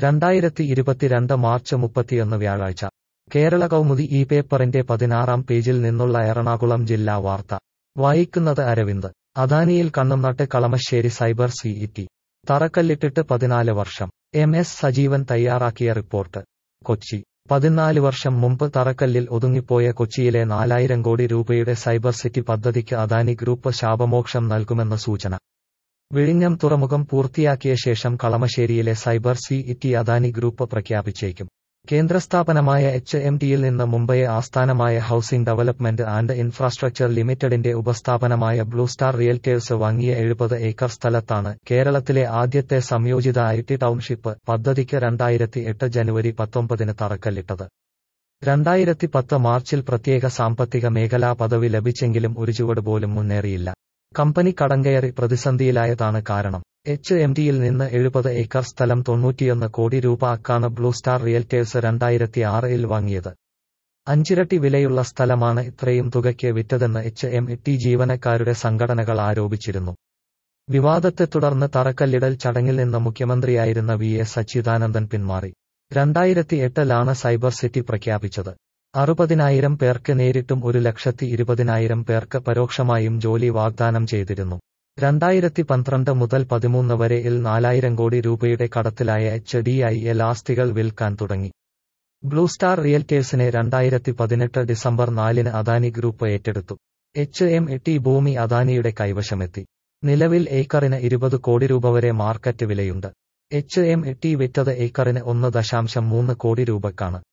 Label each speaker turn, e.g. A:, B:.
A: രണ്ടായിരത്തി ഇരുപത്തിരണ്ട് മാർച്ച് മുപ്പത്തിയൊന്ന് വ്യാഴാഴ്ച കേരള കൗമുദി ഈ പേപ്പറിന്റെ പതിനാറാം പേജിൽ നിന്നുള്ള എറണാകുളം ജില്ലാ വാർത്ത വായിക്കുന്നത് അരവിന്ദ് അദാനിയിൽ കണ്ണും നട്ട് കളമശ്ശേരി സൈബർ സിഇടി തറക്കല്ലിട്ടിട്ട് പതിനാല് വർഷം എം എസ് സജീവൻ തയ്യാറാക്കിയ റിപ്പോർട്ട് കൊച്ചി പതിനാല് വർഷം മുമ്പ് തറക്കല്ലിൽ ഒതുങ്ങിപ്പോയ കൊച്ചിയിലെ നാലായിരം കോടി രൂപയുടെ സൈബർ സിറ്റി പദ്ധതിക്ക് അദാനി ഗ്രൂപ്പ് ശാപമോക്ഷം നൽകുമെന്ന് സൂചന വിഴിഞ്ഞം തുറമുഖം പൂർത്തിയാക്കിയ ശേഷം കളമശ്ശേരിയിലെ സൈബർ സിഇടി അദാനി ഗ്രൂപ്പ് പ്രഖ്യാപിച്ചേക്കും കേന്ദ്രസ്ഥാപനമായ എച്ച് എം ടിയിൽ നിന്ന് മുംബൈ ആസ്ഥാനമായ ഹൌസിംഗ് ഡെവലപ്മെന്റ് ആൻഡ് ഇൻഫ്രാസ്ട്രക്ചർ ലിമിറ്റഡിന്റെ ഉപസ്ഥാപനമായ ബ്ലൂ സ്റ്റാർ റിയൽറ്റേഴ്സ് വാങ്ങിയ എഴുപത് ഏക്കർ സ്ഥലത്താണ് കേരളത്തിലെ ആദ്യത്തെ സംയോജിത ഐ ടി ടൗൺഷിപ്പ് പദ്ധതിക്ക് രണ്ടായിരത്തി എട്ട് ജനുവരി പത്തൊമ്പതിന് തറക്കല്ലിട്ടത് രണ്ടായിരത്തി പത്ത് മാർച്ചിൽ പ്രത്യേക സാമ്പത്തിക മേഖലാ പദവി ലഭിച്ചെങ്കിലും ഒരു ചുവട് പോലും മുന്നേറിയില്ല കമ്പനി കടങ്കയറി പ്രതിസന്ധിയിലായതാണ് കാരണം എച്ച് എം ടിയിൽ നിന്ന് എഴുപത് ഏക്കർ സ്ഥലം തൊണ്ണൂറ്റിയൊന്ന് കോടി രൂപ അക്കാണ് ബ്ലൂ സ്റ്റാർ റിയൽറ്റേഴ്സ് രണ്ടായിരത്തി ആറിൽ വാങ്ങിയത് അഞ്ചിരട്ടി വിലയുള്ള സ്ഥലമാണ് ഇത്രയും തുകയ്ക്ക് വിറ്റതെന്ന് എച്ച് എം ടി ജീവനക്കാരുടെ സംഘടനകൾ ആരോപിച്ചിരുന്നു വിവാദത്തെ തുടർന്ന് തറക്കല്ലിടൽ ചടങ്ങിൽ നിന്ന് മുഖ്യമന്ത്രിയായിരുന്ന വി എസ് അച്യുതാനന്ദൻ പിന്മാറി രണ്ടായിരത്തി എട്ടിലാണ് സൈബർ സിറ്റി പ്രഖ്യാപിച്ചത് അറുപതിനായിരം പേർക്ക് നേരിട്ടും ഒരു ലക്ഷത്തി ഇരുപതിനായിരം പേർക്ക് പരോക്ഷമായും ജോലി വാഗ്ദാനം ചെയ്തിരുന്നു രണ്ടായിരത്തി പന്ത്രണ്ട് മുതൽ പതിമൂന്ന് വരെ ഇൽ നാലായിരം കോടി രൂപയുടെ കടത്തിലായ എച്ച് ഡി ഐ എൽ ആസ്തികൾ വിൽക്കാൻ തുടങ്ങി ബ്ലൂ സ്റ്റാർ റിയൽറ്റേഴ്സിനെ രണ്ടായിരത്തി പതിനെട്ട് ഡിസംബർ നാലിന് അദാനി ഗ്രൂപ്പ് ഏറ്റെടുത്തു എച്ച് എം ടി ഭൂമി അദാനിയുടെ കൈവശമെത്തി നിലവിൽ ഏക്കറിന് ഇരുപത് കോടി രൂപ വരെ മാർക്കറ്റ് വിലയുണ്ട് എച്ച് എം ടി വിറ്റത് ഏക്കറിന് ഒന്ന് ദശാംശം മൂന്ന് കോടി രൂപക്കാണ്